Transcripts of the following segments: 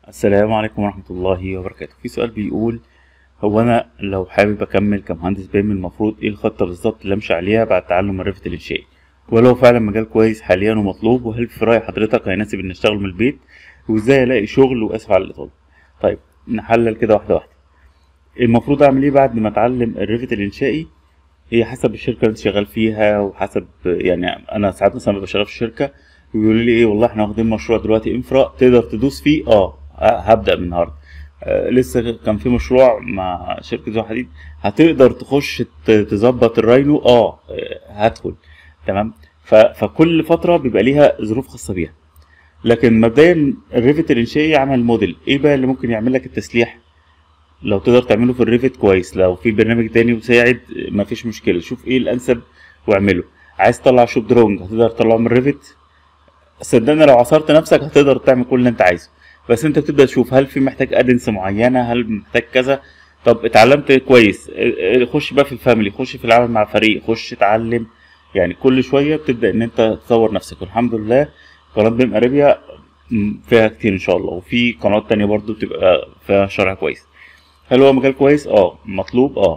السلام عليكم ورحمة الله وبركاته في سؤال بيقول هو أنا لو حابب أكمل كمهندس بيم المفروض إيه الخطة بالظبط اللي أمشي عليها بعد تعلم الرفت الإنشائي ولو فعلا مجال كويس حاليا ومطلوب وهل في رأي حضرتك هيناسب إني أشتغل من البيت وإزاي ألاقي شغل وآسف على الإطالة طيب نحلل كده واحدة واحدة المفروض أعمل إيه بعد ما أتعلم الرفت الإنشائي هي حسب الشركة اللي أنت شغال فيها وحسب يعني أنا ساعات مثلا ببقى شغال في شركة ويقولوا لي إيه والله إحنا واخدين مشروع دلوقتي انفرا تقدر تدوس فيه أه هبدأ من النهارده آه، لسه كان في مشروع مع شركة ذو حديد هتقدر تخش ت- تظبط الراينو اه آه، هدخل تمام ف- فكل فترة بيبقى ليها ظروف خاصة بيها لكن مبدئيا الريفت الانشائي عمل موديل ايه بقى اللي ممكن يعمل لك التسليح لو تقدر تعمله في الريفت كويس لو في برنامج تاني مساعد مفيش مشكلة شوف ايه الانسب واعمله عايز تطلع شوب درونج هتقدر تطلعه من الريفت صدقني لو عصرت نفسك هتقدر تعمل كل اللي انت عايزه بس انت بتبدا تشوف هل في محتاج ادنس معينه هل محتاج كذا طب اتعلمت كويس اه، اه، خش بقى في الفاميلي خش في العمل مع فريق خش اتعلم يعني كل شويه بتبدا ان انت تطور نفسك والحمد لله قناه بيم ارابيا م، فيها كتير ان شاء الله وفي قنوات تانية برضو بتبقى فيها شرح كويس هل هو مجال كويس اه مطلوب اه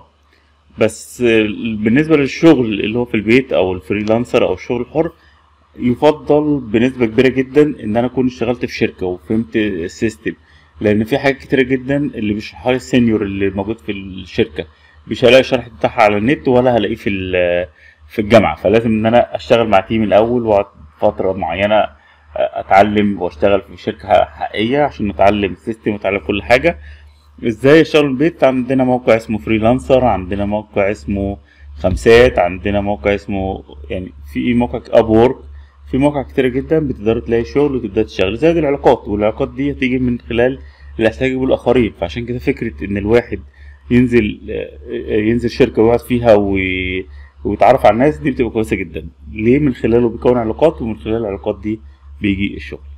بس اه، بالنسبه للشغل اللي هو في البيت او الفريلانسر او الشغل الحر يفضل بنسبة كبيرة جدا إن أنا أكون اشتغلت في شركة وفهمت السيستم لأن في حاجات كتيرة جدا اللي بيشرحها لي السينيور اللي موجود في الشركة مش هلاقي الشرح بتاعها على النت ولا هلاقيه في ال- في الجامعة فلازم إن أنا أشتغل مع تيم الأول وأقعد فترة معينة أتعلم وأشتغل في شركة حقيقية عشان أتعلم السيستم وأتعلم كل حاجة ازاي اشتغل من البيت عندنا موقع اسمه فريلانسر عندنا موقع اسمه خمسات عندنا موقع اسمه يعني في موقع اب وورك في مواقع كتيرة جدا بتقدر تلاقي شغل وتبدأ تشتغل زائد العلاقات والعلاقات دي هتيجي من خلال الاحتياج بالآخرين فعشان كده فكرة إن الواحد ينزل آه، ينزل شركة ويقعد فيها وي- ويتعرف على الناس دي بتبقى كويسة جدا ليه من خلاله بيكون علاقات ومن خلال العلاقات دي بيجي الشغل